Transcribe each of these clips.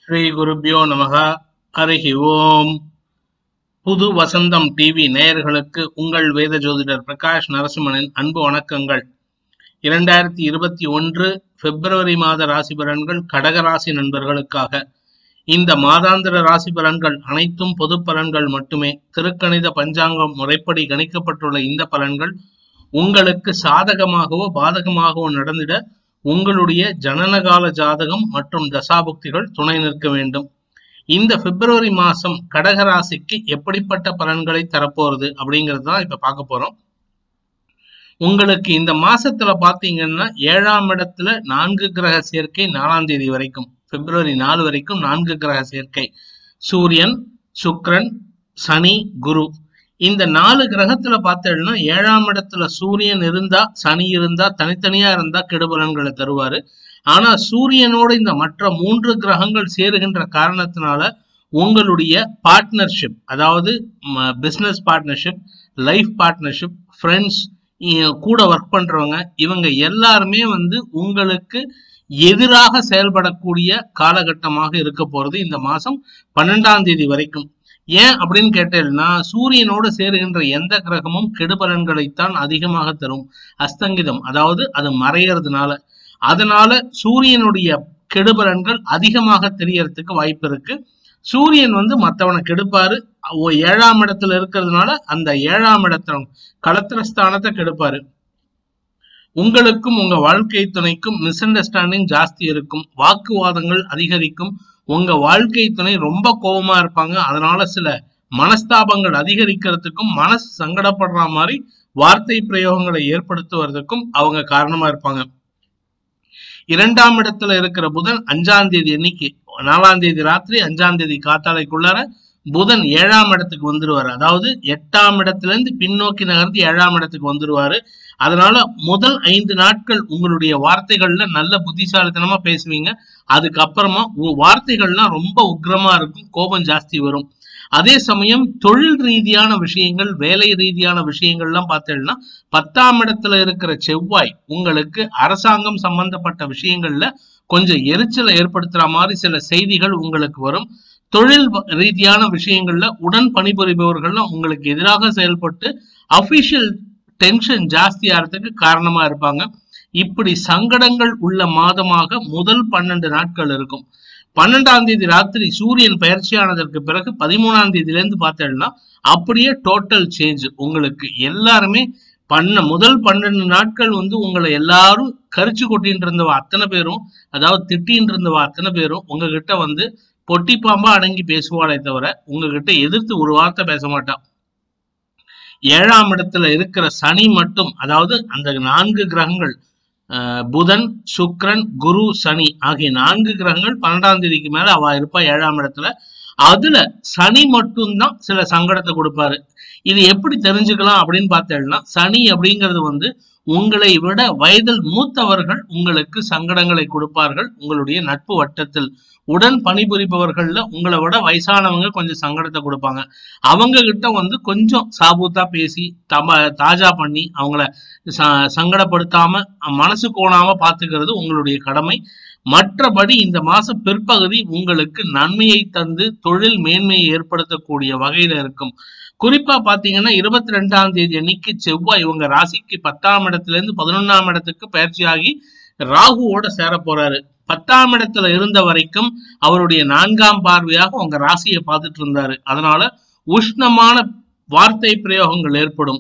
ஸ்ரீ குருபியோ நமக ஹரிஹி ஓம் புது வசந்தம் டிவி நேயர்களுக்கு உங்கள் வேத ஜோதிடர் பிரகாஷ் நரசிம்மனின் அன்பு வணக்கங்கள் இரண்டாயிரத்தி இருபத்தி ஒன்று பிப்ரவரி மாத ராசி பலன்கள் கடகராசி நண்பர்களுக்காக இந்த மாதாந்திர ராசி பலன்கள் அனைத்தும் பொது பலன்கள் மட்டுமே திருக்கணித பஞ்சாங்கம் முறைப்படி கணிக்கப்பட்டுள்ள இந்த பலன்கள் உங்களுக்கு சாதகமாகவோ பாதகமாகவோ நடந்திட உங்களுடைய ஜனனகால ஜாதகம் மற்றும் தசாபுக்திகள் துணை நிற்க வேண்டும் இந்த பிப்ரவரி மாசம் கடகராசிக்கு எப்படிப்பட்ட பலன்களை தரப்போறது அப்படிங்கிறது தான் இப்ப பார்க்க போறோம் உங்களுக்கு இந்த மாசத்துல பாத்தீங்கன்னா ஏழாம் இடத்துல நான்கு கிரக சேர்க்கை நாலாம் தேதி வரைக்கும் பிப்ரவரி நாலு வரைக்கும் நான்கு கிரக சேர்க்கை சூரியன் சுக்கிரன் சனி குரு இந்த நாலு கிரகத்துல பார்த்தேன்னா ஏழாம் இடத்துல சூரியன் இருந்தா சனி இருந்தா தனித்தனியா இருந்தா கெடுபலன்களை தருவாரு ஆனா சூரியனோட இந்த மற்ற மூன்று கிரகங்கள் சேருகின்ற காரணத்தினால உங்களுடைய பார்ட்னர்ஷிப் அதாவது business partnership life partnership friends கூட ஒர்க் பண்றவங்க இவங்க எல்லாருமே வந்து உங்களுக்கு எதிராக செயல்படக்கூடிய காலகட்டமாக இருக்க போறது இந்த மாசம் பன்னெண்டாம் தேதி வரைக்கும் ஏன் அப்படின்னு கேட்டேன்னா சூரியனோடு சேருகின்ற எந்த கிரகமும் கெடுபலன்களைத்தான் அதிகமாக தரும் அஸ்தங்கிதம் அதாவது அது மறையறதுனால அதனால சூரியனுடைய கெடுபலன்கள் அதிகமாக தெரியறதுக்கு வாய்ப்பு இருக்கு சூரியன் வந்து மற்றவனை கெடுப்பாரு ஏழாம் இடத்துல இருக்கிறதுனால அந்த ஏழாம் இடத்துல களத்திரஸ்தானத்தை கெடுப்பாரு உங்களுக்கும் உங்க வாழ்க்கை துணைக்கும் மிஸ் அண்டர்ஸ்டாண்டிங் ஜாஸ்தி இருக்கும் வாக்குவாதங்கள் அதிகரிக்கும் உங்க வாழ்க்கை துணை ரொம்ப கோபமா இருப்பாங்க அதனால சில மனஸ்தாபங்கள் அதிகரிக்கிறதுக்கும் மனசு சங்கடப்படுற மாதிரி வார்த்தை பிரயோகங்களை ஏற்படுத்துவதற்கும் அவங்க காரணமா இருப்பாங்க இரண்டாம் இடத்துல இருக்கிற புதன் அஞ்சாம் தேதி அன்னைக்கு நாலாம் தேதி ராத்திரி அஞ்சாம் தேதி காத்தாலைக்குள்ளார புதன் ஏழாம் இடத்துக்கு வந்துருவாரு அதாவது எட்டாம் இடத்துல இருந்து பின்னோக்கி நகர்ந்து ஏழாம் இடத்துக்கு வந்துருவாரு அதனால முதல் ஐந்து நாட்கள் உங்களுடைய வார்த்தைகள்ல நல்ல புத்திசாலித்தனமா பேசுவீங்க அதுக்கப்புறமா வார்த்தைகள்லாம் ரொம்ப உக்ரமா இருக்கும் கோபம் ஜாஸ்தி வரும் அதே சமயம் தொழில் ரீதியான விஷயங்கள் வேலை ரீதியான விஷயங்கள்லாம் பார்த்தீங்கன்னா பத்தாம் இடத்துல இருக்கிற செவ்வாய் உங்களுக்கு அரசாங்கம் சம்பந்தப்பட்ட விஷயங்கள்ல கொஞ்சம் எரிச்சலை ஏற்படுத்துற மாதிரி சில செய்திகள் உங்களுக்கு வரும் தொழில் ரீதியான விஷயங்கள்ல உடன் பணிபுரிபவர்கள்லாம் உங்களுக்கு எதிராக செயல்பட்டு அபிஷியல் டென்ஷன் ஜாஸ்தி ஆகிறதுக்கு காரணமா இருப்பாங்க இப்படி சங்கடங்கள் உள்ள மாதமாக முதல் பன்னெண்டு நாட்கள் இருக்கும் பன்னெண்டாம் தேதி ராத்திரி சூரியன் பயிற்சியானதற்கு பிறகு பதிமூணாம் தேதியில இருந்து பார்த்தேன்னா அப்படியே டோட்டல் சேஞ்ச் உங்களுக்கு எல்லாருமே பண்ண முதல் பன்னெண்டு நாட்கள் வந்து உங்களை எல்லாரும் கரிச்சு கொட்டின்னு இருந்தவ அத்தனை பேரும் அதாவது திட்டின்னு இருந்தவ அத்தனை பேரும் உங்ககிட்ட வந்து பொட்டி பாம்பா அடங்கி பேசுவாளே தவிர உங்ககிட்ட எதிர்த்து ஒரு வார்த்தை பேச மாட்டான் ஏழாம் இடத்துல இருக்கிற சனி மட்டும் அதாவது அந்த நான்கு கிரகங்கள் புதன் சுக்ரன் குரு சனி ஆகிய நான்கு கிரகங்கள் பன்னெண்டாம் தேதிக்கு மேல அவ இருப்பா ஏழாம் இடத்துல அதுல சனி மட்டும்தான் சில சங்கடத்தை கொடுப்பாரு இது எப்படி தெரிஞ்சுக்கலாம் அப்படின்னு பார்த்தேன்னா சனி அப்படிங்கிறது வந்து உங்களை விட வயதில் மூத்தவர்கள் உங்களுக்கு சங்கடங்களை கொடுப்பார்கள் உங்களுடைய நட்பு வட்டத்தில் உடன் பணிபுரிபவர்கள்ல உங்களை விட வயசானவங்க கொஞ்சம் சங்கடத்தை கொடுப்பாங்க அவங்க கிட்ட வந்து கொஞ்சம் சாபூத்தா பேசி தம தாஜா பண்ணி அவங்கள சங்கடப்படுத்தாம மனசு கோணாம பாத்துக்கிறது உங்களுடைய கடமை மற்றபடி இந்த மாச பிற்பகுதி உங்களுக்கு நன்மையை தந்து தொழில் மேன்மையை ஏற்படுத்தக்கூடிய வகையில இருக்கும் குறிப்பா பாத்தீங்கன்னா இருபத்தி ரெண்டாம் தேதி அன்னைக்கு செவ்வாய் உங்க ராசிக்கு பத்தாம் இடத்துல இருந்து பதினொன்னாம் இடத்துக்கு பயிற்சியாகி ராகுவோட சேர போறாரு பத்தாம் இடத்துல இருந்த வரைக்கும் அவருடைய நான்காம் பார்வையாக உங்க ராசியை பார்த்துட்டு இருந்தாரு அதனால உஷ்ணமான வார்த்தை பிரயோகங்கள் ஏற்படும்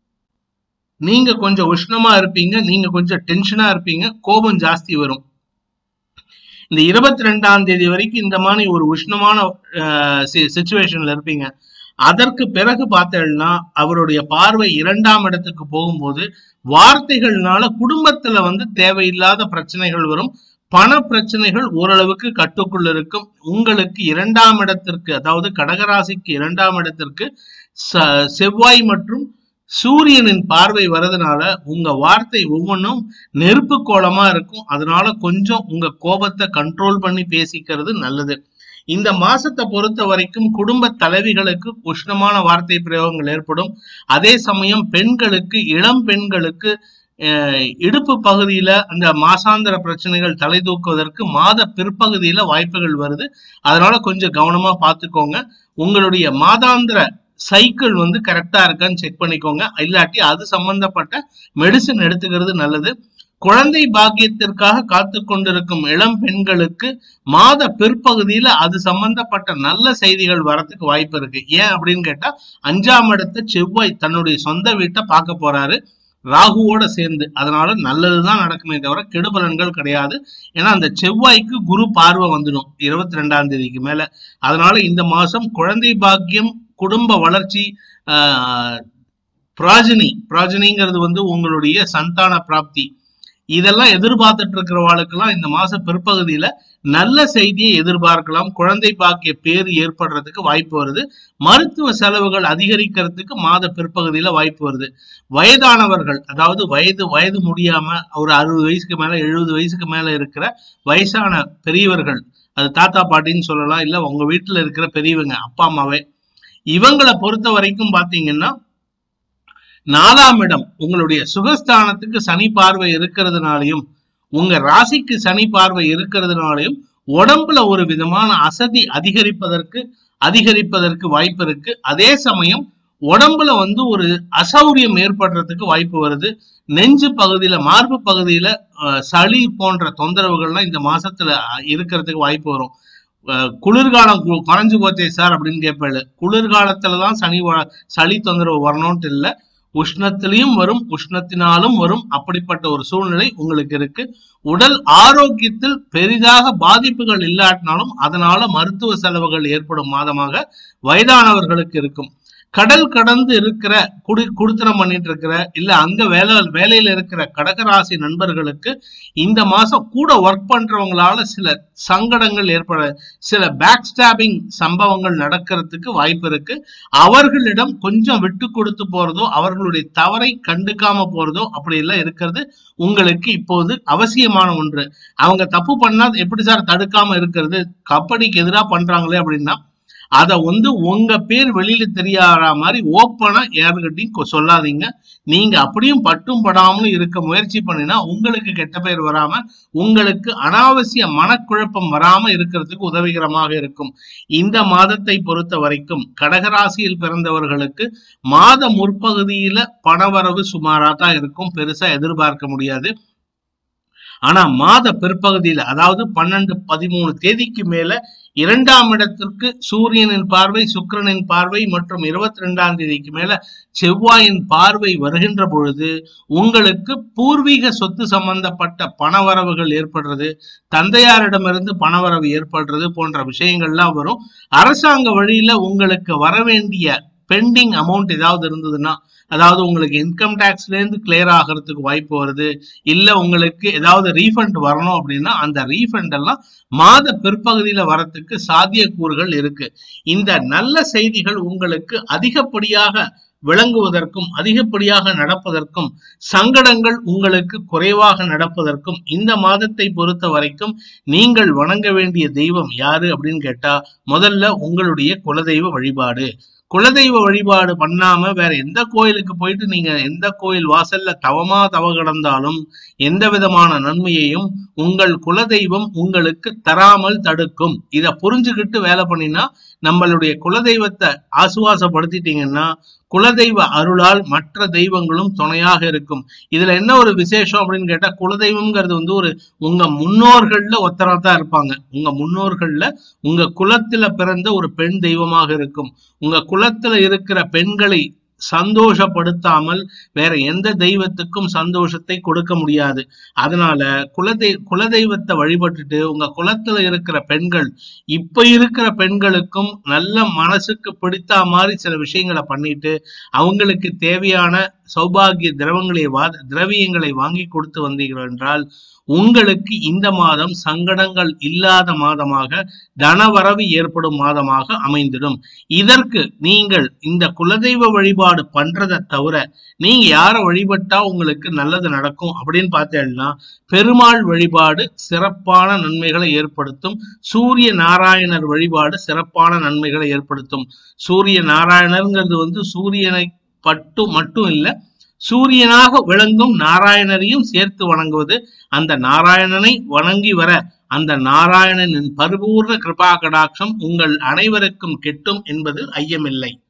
நீங்க கொஞ்சம் உஷ்ணமா இருப்பீங்க நீங்க கொஞ்சம் டென்ஷனா இருப்பீங்க கோபம் ஜாஸ்தி வரும் இந்த இருபத்தி ரெண்டாம் தேதி வரைக்கும் இந்த மாதிரி ஒரு உஷ்ணமான சுச்சுவேஷன்ல இருப்பீங்க அதற்கு பிறகு பார்த்தேன்னா அவருடைய பார்வை இரண்டாம் இடத்துக்கு போகும்போது வார்த்தைகள்னால குடும்பத்துல வந்து தேவையில்லாத பிரச்சனைகள் வரும் பண பிரச்சனைகள் ஓரளவுக்கு கட்டுக்குள் இருக்கும் உங்களுக்கு இரண்டாம் இடத்திற்கு அதாவது கடகராசிக்கு இரண்டாம் இடத்திற்கு செவ்வாய் மற்றும் சூரியனின் பார்வை வரதுனால உங்க வார்த்தை ஒவ்வொன்றும் நெருப்பு கோலமா இருக்கும் அதனால கொஞ்சம் உங்க கோபத்தை கண்ட்ரோல் பண்ணி பேசிக்கிறது நல்லது இந்த மாசத்தை பொறுத்த வரைக்கும் குடும்ப தலைவிகளுக்கு உஷ்ணமான வார்த்தை பிரயோகங்கள் ஏற்படும் அதே சமயம் பெண்களுக்கு இளம் பெண்களுக்கு அஹ், இடுப்பு பகுதியில அந்த மாசாந்திர பிரச்சனைகள் தலை தூக்குவதற்கு மாத பிற்பகுதியில வாய்ப்புகள் வருது அதனால கொஞ்சம் கவனமா பார்த்துக்கோங்க உங்களுடைய மாதாந்திர சைக்கிள் வந்து கரெக்டா இருக்கான்னு செக் பண்ணிக்கோங்க இல்லாட்டி அது சம்பந்தப்பட்ட மெடிசின் எடுத்துக்கிறது நல்லது குழந்தை பாக்கியத்திற்காக காத்து கொண்டிருக்கும் இளம் பெண்களுக்கு மாத பிற்பகுதியில அது சம்பந்தப்பட்ட நல்ல செய்திகள் வரத்துக்கு வாய்ப்பு இருக்கு ஏன் அப்படின்னு கேட்டா அஞ்சாம் இடத்து செவ்வாய் தன்னுடைய சொந்த வீட்டை பார்க்க போறாரு ராகுவோட சேர்ந்து அதனால நல்லதுதான் நடக்குமே தவிர கெடுபலன்கள் கிடையாது ஏன்னா அந்த செவ்வாய்க்கு குரு பார்வை வந்துடும் இருபத்தி ரெண்டாம் தேதிக்கு மேல அதனால இந்த மாசம் குழந்தை பாக்கியம் குடும்ப வளர்ச்சி ஆஹ் பிராஜனி பிராஜனிங்கிறது வந்து உங்களுடைய சந்தான பிராப்தி இதெல்லாம் எதிர்பார்த்துட்டு இருக்கிறவாளுக்கெல்லாம் இந்த மாச பிற்பகுதியில நல்ல செய்தியை எதிர்பார்க்கலாம் குழந்தை பாக்கிய பேர் ஏற்படுறதுக்கு வாய்ப்பு வருது மருத்துவ செலவுகள் அதிகரிக்கிறதுக்கு மாத பிற்பகுதியில வாய்ப்பு வருது வயதானவர்கள் அதாவது வயது வயது முடியாம ஒரு அறுபது வயசுக்கு மேல எழுபது வயசுக்கு மேல இருக்கிற வயசான பெரியவர்கள் அது தாத்தா பாட்டின்னு சொல்லலாம் இல்ல உங்க வீட்டுல இருக்கிற பெரியவங்க அப்பா அம்மாவே இவங்களை பொறுத்த வரைக்கும் பாத்தீங்கன்னா நாலாம் இடம் உங்களுடைய சுகஸ்தானத்துக்கு சனி பார்வை இருக்கிறதுனாலையும் உங்க ராசிக்கு சனி பார்வை இருக்கிறதுனாலையும் உடம்புல ஒரு விதமான அசதி அதிகரிப்பதற்கு அதிகரிப்பதற்கு வாய்ப்பு இருக்கு அதே சமயம் உடம்புல வந்து ஒரு அசௌரியம் ஏற்படுறதுக்கு வாய்ப்பு வருது நெஞ்சு பகுதியில மார்பு பகுதியில அஹ், சளி போன்ற தொந்தரவுகள்லாம் இந்த மாசத்துல அஹ், இருக்கிறதுக்கு வாய்ப்பு வரும் அஹ், குளிர்காலம் கு- குறைஞ்சு போச்சே சார் அப்படின்னு கேட்பாரு குளிர்காலத்துலதான் சனி வ- சளி தொந்தரவு வரணும்ட்டு இல்ல உஷ்ணத்திலையும் வரும் உஷ்ணத்தினாலும் வரும் அப்படிப்பட்ட ஒரு சூழ்நிலை உங்களுக்கு இருக்கு உடல் ஆரோக்கியத்தில் பெரிதாக பாதிப்புகள் இல்லாட்டினாலும் அதனால மருத்துவ செலவுகள் ஏற்படும் மாதமாக வயதானவர்களுக்கு இருக்கும் கடல் கடந்து இருக்கிற குடி குடுத்தனம் பண்ணிட்டு இருக்கிற இல்ல அங்க வேலை வேலையில இருக்கிற கடகராசி நண்பர்களுக்கு இந்த மாசம் கூட ஒர்க் பண்றவங்களால சில சங்கடங்கள் ஏற்பட சில பேக் ஸ்டாபிங் சம்பவங்கள் நடக்கிறதுக்கு வாய்ப்பு இருக்கு அவர்களிடம் கொஞ்சம் விட்டு கொடுத்து போறதோ அவர்களுடைய தவறை கண்டுக்காம போறதோ அப்படி எல்லாம் இருக்கிறது உங்களுக்கு இப்போது அவசியமான ஒன்று அவங்க தப்பு பண்ணா எப்படி சார் தடுக்காம இருக்கிறது கபடிக்கு எதிராக பண்றாங்களே அப்படின்னா அத வந்து உங்க பேர் வெளியில தெரியாத மாதிரி ஓப்பனா யாருக்கிட்டையும் கொ- சொல்லாதீங்க நீங்க அப்படியும் பட்டும் படாமலும் இருக்க முயற்சி பண்ணினா உங்களுக்கு கெட்ட பேர் வராம உங்களுக்கு அனாவசிய மனக்குழப்பம் வராம இருக்கிறதுக்கு உதவிகரமாக இருக்கும் இந்த மாதத்தை பொறுத்த வரைக்கும் கடகராசியில் பிறந்தவர்களுக்கு மாத முற்பகுதியில பணவரவு சுமாரா தான் இருக்கும் பெருசா எதிர்பார்க்க முடியாது ஆனா மாத பிற்பகுதியில அதாவது பன்னெண்டு பதிமூணு தேதிக்கு மேல இரண்டாம் இடத்திற்கு சூரியனின் பார்வை சுக்கிரனின் பார்வை மற்றும் இருபத்தி ரெண்டாம் தேதிக்கு மேல செவ்வாயின் பார்வை வருகின்ற பொழுது உங்களுக்கு பூர்வீக சொத்து சம்பந்தப்பட்ட பணவரவுகள் ஏற்படுறது தந்தையாரிடமிருந்து பணவரவு ஏற்படுறது போன்ற விஷயங்கள்லாம் வரும் அரசாங்க வழியில உங்களுக்கு வர வேண்டிய பெண்டிங் அமௌண்ட் ஏதாவது இருந்ததுன்னா அதாவது உங்களுக்கு இன்கம் டேக்ஸ்ல இருந்து கிளியர் ஆகிறதுக்கு வாய்ப்பு வருது இல்ல உங்களுக்கு ஏதாவது ரீஃபண்ட் வரணும் அப்படின்னா அந்த ரீஃபண்ட் எல்லாம் மாத பிற்பகுதியில வரத்துக்கு சாத்தியக்கூறுகள் இருக்கு இந்த நல்ல செய்திகள் உங்களுக்கு அதிகப்படியாக விளங்குவதற்கும் அதிகப்படியாக நடப்பதற்கும் சங்கடங்கள் உங்களுக்கு குறைவாக நடப்பதற்கும் இந்த மாதத்தை பொறுத்த வரைக்கும் நீங்கள் வணங்க வேண்டிய தெய்வம் யாரு அப்படின்னு கேட்டா முதல்ல உங்களுடைய குலதெய்வ வழிபாடு குலதெய்வ வழிபாடு பண்ணாம வேற எந்த கோயிலுக்கு போயிட்டு நீங்க எந்த கோயில் வாசல்ல தவமா தவ கடந்தாலும் எந்த விதமான நன்மையையும் உங்கள் குலதெய்வம் உங்களுக்கு தராமல் தடுக்கும் இத புரிஞ்சுக்கிட்டு வேலை பண்ணினா நம்மளுடைய குலதெய்வத்தை ஆசுவாசப்படுத்திட்டீங்கன்னா குலதெய்வ அருளால் மற்ற தெய்வங்களும் துணையாக இருக்கும் இதுல என்ன ஒரு விசேஷம் அப்படின்னு கேட்டா குலதெய்வம்ங்கிறது வந்து ஒரு உங்க முன்னோர்கள்ல ஒத்தரா தான் இருப்பாங்க உங்க முன்னோர்கள்ல உங்க குலத்துல பிறந்த ஒரு பெண் தெய்வமாக இருக்கும் உங்க குலத்துல இருக்கிற பெண்களை சந்தோஷப்படுத்தாமல் வேற எந்த தெய்வத்துக்கும் சந்தோஷத்தை கொடுக்க முடியாது அதனால குலதெய் குலதெய்வத்தை வழிபட்டுட்டு உங்க குலத்துல இருக்கிற பெண்கள் இப்ப இருக்கிற பெண்களுக்கும் நல்ல மனசுக்கு பிடித்த மாதிரி சில விஷயங்களை பண்ணிட்டு அவங்களுக்கு தேவையான சௌபாகிய திரவங்களை வா திரவியங்களை வாங்கி கொடுத்து வந்தீர்கள் என்றால் உங்களுக்கு இந்த மாதம் சங்கடங்கள் இல்லாத மாதமாக தனவரவு ஏற்படும் மாதமாக அமைந்திடும் இதற்கு நீங்கள் இந்த குலதெய்வ வழிபாடு பண்றதை தவிர நீங்க யாரை வழிபட்டா உங்களுக்கு நல்லது நடக்கும் அப்படின்னு பார்த்தீங்கன்னா பெருமாள் வழிபாடு சிறப்பான நன்மைகளை ஏற்படுத்தும் சூரிய நாராயணர் வழிபாடு சிறப்பான நன்மைகளை ஏற்படுத்தும் சூரிய நாராயணர்ங்கிறது வந்து சூரியனை பட்டு மட்டும் இல்ல சூரியனாக விளங்கும் நாராயணரையும் சேர்த்து வணங்குவது அந்த நாராயணனை வணங்கி வர அந்த நாராயணனின் பரிபூர்ண கிருபா கடாட்சம் உங்கள் அனைவருக்கும் கிட்டும் என்பதில் ஐயமில்லை